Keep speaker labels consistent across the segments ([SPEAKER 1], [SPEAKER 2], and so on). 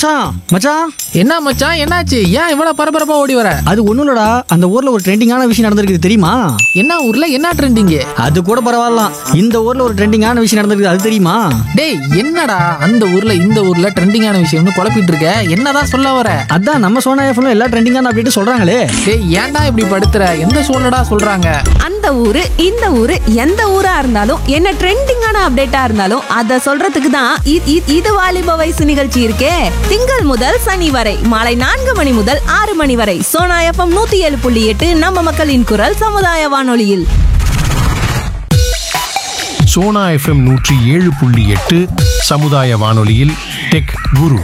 [SPEAKER 1] மச்சான் மச்சான்
[SPEAKER 2] என்ன மச்சான் என்னாச்சு ஏன் இவ்வளவு பரபரப்பா ஓடி வர
[SPEAKER 1] அது ஒண்ணும் இல்லடா அந்த ஊர்ல ஒரு ட்ரெண்டிங்கான விஷயம் நடந்திருக்கு தெரியுமா
[SPEAKER 2] என்ன ஊர்ல என்ன ட்ரெண்டிங்
[SPEAKER 1] அது கூட பரவாயில்லாம் இந்த ஊர்ல ஒரு ட்ரெண்டிங்கான விஷயம் நடந்திருக்கு அது தெரியுமா
[SPEAKER 2] டேய் என்னடா அந்த ஊர்ல இந்த ஊர்ல ட்ரெண்டிங்கான விஷயம்னு குழப்பிட்டு இருக்க என்னதான் சொல்ல வர
[SPEAKER 1] அதான் நம்ம சோனா எஃப்ல எல்லா ட்ரெண்டிங்கான அப்படின்ட்டு சொல்றாங்களே
[SPEAKER 2] டேய் ஏன்டா இப்படி படுத்துற எந்த சூழ்நிடா சொல்றாங்க
[SPEAKER 3] அந்த ஊரு இந்த ஊரு எந்த ஊரா இருந்தாலும் என்ன ட்ரெண்டிங்கான அப்டேட்டா இருந்தாலும் அத சொல்றதுக்கு தான் இ- இ- இது வாலிப வயசு நிகழ்ச்சி இருக்கே திங்கள் முதல் சனி வரை மாலை நான்கு மணி முதல் ஆறு மணி வரை சோனா எஃப்எம் நூத்தி ஏழு புள்ளி எட்டு நம்ம மக்களின் குரல் சமுதாய வானொலியில்
[SPEAKER 4] சோனா எஃப்எம் நூற்றி ஏழு புள்ளி எட்டு சமுதாய வானொலியில் டெக் குரு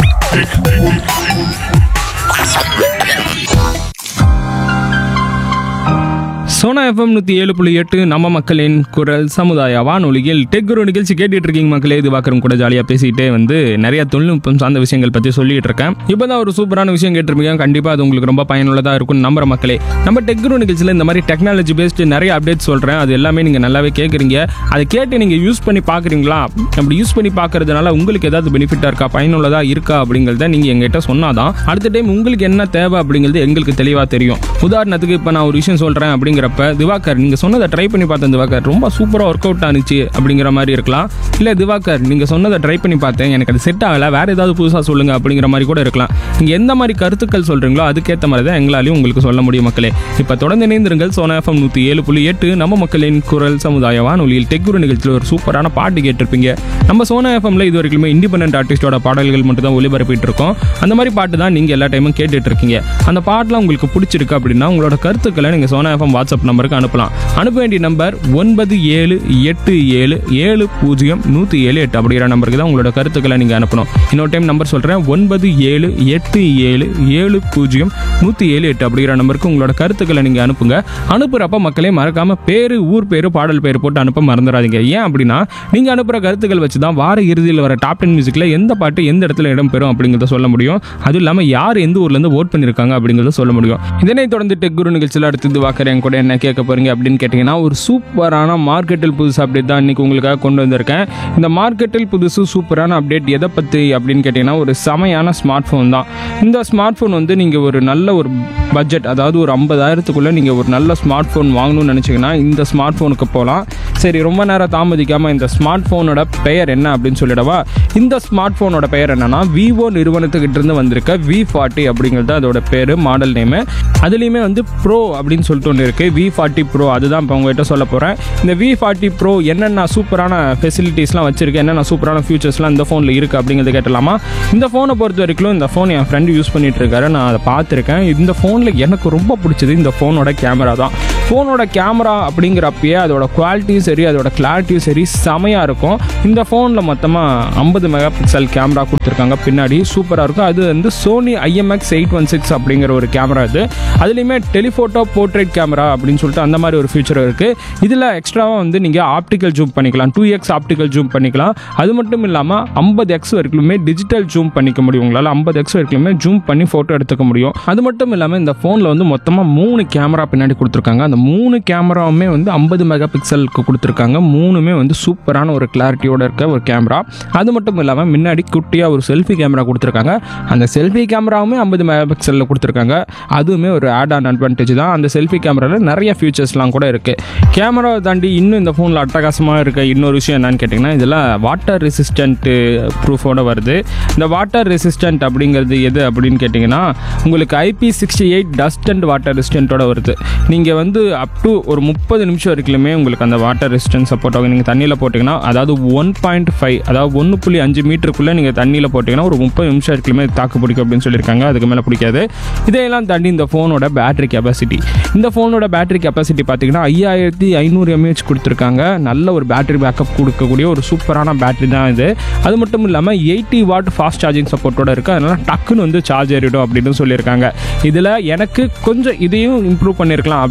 [SPEAKER 5] சோனா எஃப்எம் நூற்றி ஏழு புள்ளி எட்டு நம்ம மக்களின் குரல் சமுதாய வானொலியில் டெக்குரு நிகழ்ச்சி கேட்டுட்டு இருக்கீங்க மக்களே இது பார்க்குறவங்க கூட ஜாலியாக பேசிக்கிட்டே வந்து நிறைய தொழில்நுட்பம் சார்ந்த விஷயங்கள் பற்றி சொல்லிட்டு இருக்கேன் இப்போ தான் ஒரு சூப்பரான விஷயம் கேட்டிருப்பீங்க கண்டிப்பாக அது உங்களுக்கு ரொம்ப பயனுள்ளதாக இருக்கும் நம்புற மக்களே நம்ம டெக்குரு நிகழ்ச்சியில் இந்த மாதிரி டெக்னாலஜி பேஸ்டு நிறைய அப்டேட் சொல்கிறேன் அது எல்லாமே நீங்கள் நல்லாவே கேட்குறீங்க அதை கேட்டு நீங்கள் யூஸ் பண்ணி பார்க்குறீங்களா அப்படி யூஸ் பண்ணி பார்க்கறதுனால உங்களுக்கு ஏதாவது பெனிஃபிட்டாக இருக்கா பயனுள்ளதாக இருக்கா அப்படிங்கிறத நீங்கள் எங்ககிட்ட சொன்னாதான் அடுத்த டைம் உங்களுக்கு என்ன தேவை அப்படிங்கிறது எங்களுக்கு தெளிவாக தெரியும் உதாரணத்துக்கு இப்போ நான் ஒரு விஷயம் சொல்கிறேன் அப்படிங்கிறப்ப திவாகர் நீங்கள் சொன்னதை ட்ரை பண்ணி பார்த்தேன் திவாகர் ரொம்ப சூப்பராக ஒர்க் அவுட் ஆனிச்சு அப்படிங்கிற மாதிரி இருக்கலாம் இல்லை திவாகர் நீங்கள் சொன்னதை ட்ரை பண்ணி பார்த்தேன் எனக்கு அது செட் ஆகலை வேறு ஏதாவது புதுசாக சொல்லுங்க அப்படிங்கிற மாதிரி கூட இருக்கலாம் நீங்கள் எந்த மாதிரி கருத்துக்கள் சொல்கிறீங்களோ அதுக்கேற்ற மாதிரி தான் எங்களாலையும் உங்களுக்கு சொல்ல முடியும் மக்களே இப்போ தொடர்ந்து இணைந்திருங்கள் சோனா எஃப்எம் நூற்றி ஏழு புள்ளி எட்டு நம்ம மக்களின் குரல் சமுதாய வானொலியில் டெக்குரு நிகழ்ச்சியில் ஒரு சூப்பரான பாட்டு கேட்டிருப்பீங்க நம்ம சோனா எஃப்எம்ல இது வரைக்குமே இண்டிபெண்டன்ட் ஆர்டிஸ்டோட பாடல்கள் மட்டும் தான் ஒளிபரப்பிட்டு இருக்கோம் அந்த மாதிரி பாட்டு தான் நீங்கள் எல்லா டைமும் கேட்டுட்டு இருக்கீங்க அந்த பாட்டுலாம் உங்களுக்கு பிடிச்சிருக்கு அப்படின்னா உங்களோட கருத்துக்களை நீங்கள் சோனா எஃப்எம் வாட்ஸ்அப் நம்பருக்கு அனுப்பலாம் அனுப்ப வேண்டிய நம்பர் ஒன்பது ஏழு எட்டு ஏழு ஏழு பூஜ்ஜியம் நூற்றி ஏழு எட்டு அப்படிங்கிற நம்பருக்கு தான் உங்களோட கருத்துக்களை நீங்கள் அனுப்பணும் இன்னொரு டைம் நம்பர் சொல்கிறேன் ஒன்பது ஏழு எட்டு ஏழு ஏழு பூஜ்ஜியம் நூற்றி ஏழு எட்டு அப்படிங்கிற நம்பருக்கு உங்களோட கருத்துக்களை நீங்கள் அனுப்புங்க அனுப்புகிறப்ப மக்களே மறக்காமல் பேர் ஊர் பேர் பாடல் பேர் போட்டு அனுப்ப மறந்துடாதீங்க ஏன் அப்படின்னா நீங்கள் அனுப்புகிற கருத்துக்கள் வச்சு தான் வார இறுதியில் வர டாப் டென் மியூசிக்கில் எந்த பாட்டு எந்த இடத்துல இடம் பெறும் அப்படிங்கிறத சொல்ல முடியும் அதுவும் இல்லாமல் யார் எந்த ஊர்லேருந்து ஓட் பண்ணியிருக்காங்க அப்படிங்கிறத சொல்ல முடியும் இதனை தொடர்ந்து டெக் குரு நிகழ்ச்சியில் அடுத்தது வாக்கர் என் கூட என்ன கேட்க போறீங்க அப்படின்னு கேட்டிங்கன்னா ஒரு சூப்பரான மார்க்கெட்டில் புதுசு அப்டேட் தான் இன்னைக்கு உங்களுக்காக கொண்டு வந்திருக்கேன் இந்த மார்க்கெட்டில் புதுசு சூப்பரான அப்டேட் எதை பற்றி அப்படின்னு கேட்டிங்கன்னா ஒரு செமையான ஸ்மார்ட் ஃபோன் தான் இந்த ஸ்மார்ட் ஃபோன் வந்து நீங்கள் ஒரு நல்ல ஒரு பட்ஜெட் அதாவது ஒரு ஐம்பதாயிரத்துக்குள்ளே நீங்கள் ஒரு நல்ல ஸ்மார்ட் ஃபோன் வாங்கணும்னு நினச்சிங்கன்னா இந்த ஸ்மார்ட் ஃபோனுக்கு போகலாம் சரி ரொம்ப நேரம் தாமதிக்காமல் இந்த ஸ்மார்ட் ஃபோனோட பெயர் என்ன அப்படின்னு சொல்லிடவா இந்த ஸ்மார்ட் ஃபோனோட பெயர் என்னன்னா விவோ நிறுவனத்துக்கிட்ட இருந்து வந்திருக்க வி ஃபார்ட்டி அப்படிங்கிறது அதோட பேர் மாடல் நேமு அதுலேயுமே வந்து ப்ரோ அப்படின்னு சொல்லிட்டு ஒன்று இருக்குது வி ஃபார்ட்டி ப்ரோ அதுதான் இப்போ உங்ககிட்ட சொல்ல போகிறேன் இந்த வி ஃபார்ட்டி ப்ரோ என்னென்ன சூப்பரான ஃபெசிலிட்டிஸ்லாம் வச்சிருக்கு என்னென்ன சூப்பரான ஃபியூச்சர்ஸ்லாம் இந்த ஃபோனில் இருக்குது அப்படிங்கிறத கேட்டலாமா இந்த ஃபோனை பொறுத்த வரைக்கும் இந்த ஃபோன் என் ஃப்ரெண்டு யூஸ் பண்ணிட்டு இருக்காரு நான் அதை பார்த்துருக்கேன் இந்த ஃபோனில் எனக்கு ரொம்ப பிடிச்சது இந்த ஃபோனோட கேமரா தான் ஃபோனோட கேமரா அப்படிங்கிறப்பயே அதோட குவாலிட்டியும் சரி அதோட கிளாரிட்டியும் சரி செமையாக இருக்கும் இந்த ஃபோனில் மொத்தமாக ஐம்பது மெகா பிக்சல் கேமரா கொடுத்துருக்காங்க பின்னாடி சூப்பராக இருக்கும் அது வந்து Sony IMX eight one six அப்படிங்கிற ஒரு கேமரா இது அதுலேயுமே டெலிஃபோட்டோ போர்ட்ரேட் கேமரா அப்படின்னு சொல்லிட்டு அந்த மாதிரி ஒரு ஃபீச்சர் இருக்குது இதில் எக்ஸ்ட்ராவாக வந்து நீங்கள் ஆப்டிக்கல் ஜூம் பண்ணிக்கலாம் டூ எக்ஸ் ஆப்டிக்கல் ஜூம் பண்ணிக்கலாம் அது மட்டும் இல்லாமல் ஐம்பது எக்ஸ் வரைக்குமே டிஜிட்டல் ஜூம் பண்ணிக்க முடியும் உங்களால் ஐம்பது எக்ஸ் வரைக்குமே ஜூம் பண்ணி ஃபோட்டோ எடுத்துக்க முடியும் அது மட்டும் இல்லாமல் இந்த ஃபோனில் வந்து மொத்தமாக மூணு கேமரா பின்னாடி கொடுத்துருக்காங்க அந்த மூணு கேமராவுமே வந்து ஐம்பது மெகா பிக்சலுக்கு கொடுத்துருக்காங்க மூணுமே வந்து சூப்பரான ஒரு கிளாரிட்டியோட இருக்க ஒரு கேமரா அது மட்டும் இல்லாமல் முன்னாடி குட்டியாக ஒரு செல்ஃபி கேமரா கொடுத்துருக்காங்க அந்த செல்ஃபி கேமராவுமே ஐம்பது மெகா பிக்சலில் கொடுத்துருக்காங்க அதுவுமே ஒரு ஆட் ஆன் அட்வான்டேஜ் தான் அந்த செல்ஃபி கேமராவில் நிறைய ஃபீச்சர்ஸ்லாம் கூட இருக்குது கேமராவை தாண்டி இன்னும் இந்த ஃபோனில் அட்டகாசமாக இருக்க இன்னொரு விஷயம் என்னன்னு கேட்டிங்கன்னா இதில் வாட்டர் ரெசிஸ்டன்ட் ப்ரூஃபோட வருது இந்த வாட்டர் ரெசிஸ்டன்ட் அப்படிங்கிறது எது அப்படின்னு கேட்டிங்கன்னா உங்களுக்கு IP sixty eight dust and water ரெசிஸ்டன்ட்டோட வருது நீங்கள் வந்து அப் டு ஒரு முப்பது நிமிஷம் வரைக்குமே உங்களுக்கு அந்த வாட்டர் ரெசிஸ்டன்ட் சப்போர்ட் ஆகும் நீங்கள் தண்ணியில் போட்டிங்கன்னா அதாவது ஒன் பாயிண்ட் ஃபைவ் அதாவது ஒன்று புள்ளி அஞ்சு மீட்டருக்குள்ளே நீங்கள் தண்ணியில் போட்டிங்கன்னா ஒரு முப்பது நிமிஷம் வரைக்குமே தாக்கு பிடிக்கும் அப்படின்னு சொல்லியிருக்காங்க அதுக்கு மேலே பிடிக்காது இதையெல்லாம் தாண்டி இந்த ஃபோனோட பேட்டரி கெப்பாசிட்டி இந்த ஃபோனோட பேட்டரி கெப்பாசிட்டி பார்த்தீங்கன்னா ஐயாயிரத்தி ஐநூறு எம்ஏஹெச் கொடுத்துருக்காங்க நல்ல ஒரு பேட்டரி பேக்கப் கொடுக்கக்கூடிய ஒரு சூப்பரான பேட்டரி தான் இது அது மட்டும் இல்லாமல் எயிட்டி வாட் ஃபாஸ்ட் சார்ஜிங் சப்போர்ட்டோட இருக்குது அதனால் டக்குன்னு வந்து சார்ஜ் ஏறிடும் அப்படின்னு சொல்லியிருக்காங்க இதில் எனக்கு கொஞ்சம் இதையும் இம்ப்ரூவ் பண்ணியிருக்கலாம் அப்படின்னு தோன்ற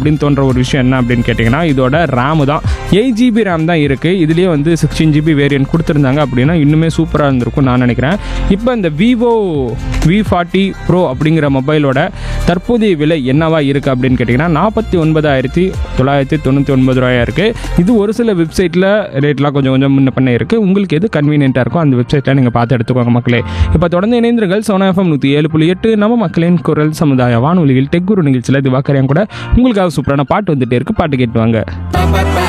[SPEAKER 5] ஒரு விஷயம் என்ன அப்படின்னு கேட்டிங்கன்னா இதோட ரேமு தான் எயிட் ஜிபி ரேம் தான் இருக்குது இதுலேயே வந்து சிக்ஸ்டீன் ஜிபி வேரியன்ட் கொடுத்துருந்தாங்க அப்படின்னா இன்னுமே சூப்பராக இருந்திருக்கும் நான் நினைக்கிறேன் இப்போ இந்த விவோ வி ஃபார்ட்டி ப்ரோ அப்படிங்கிற மொபைலோட தற்போதைய விலை என்னவா இருக்குது அப்படின்னு கேட்டிங்கன்னா நாற்பத்தி ஒன்பதாயிரத்தி தொள்ளாயிரத்தி தொண்ணூற்றி ஒன்பது ரூபாயா இருக்குது இது ஒரு சில வெப்சைட்டில் ரேட்லாம் கொஞ்சம் கொஞ்சம் முன்ன பண்ண இருக்குது உங்களுக்கு எது கன்வீனியண்ட்டாக இருக்கோ அந்த வெப்சைட்டில் நீங்கள் பார்த்து எடுத்துக்கோங்க மக்களே இப்போ தொடர்ந்து இணைந்திருங்கள் சோனா எஃப்எம் நூற்றி ஏழு புள்ளி எட்டு நம்ம மக்களின் குரல் சமுதாய வானொலியில் டெக்குரு நிகழ்ச்சியில் திவாக்கரையும் கூட உங்களுக்காக சூப்பரான பாட்டு வந்துட்டே இருக்கு பாட்டு கேட்டு வாங்க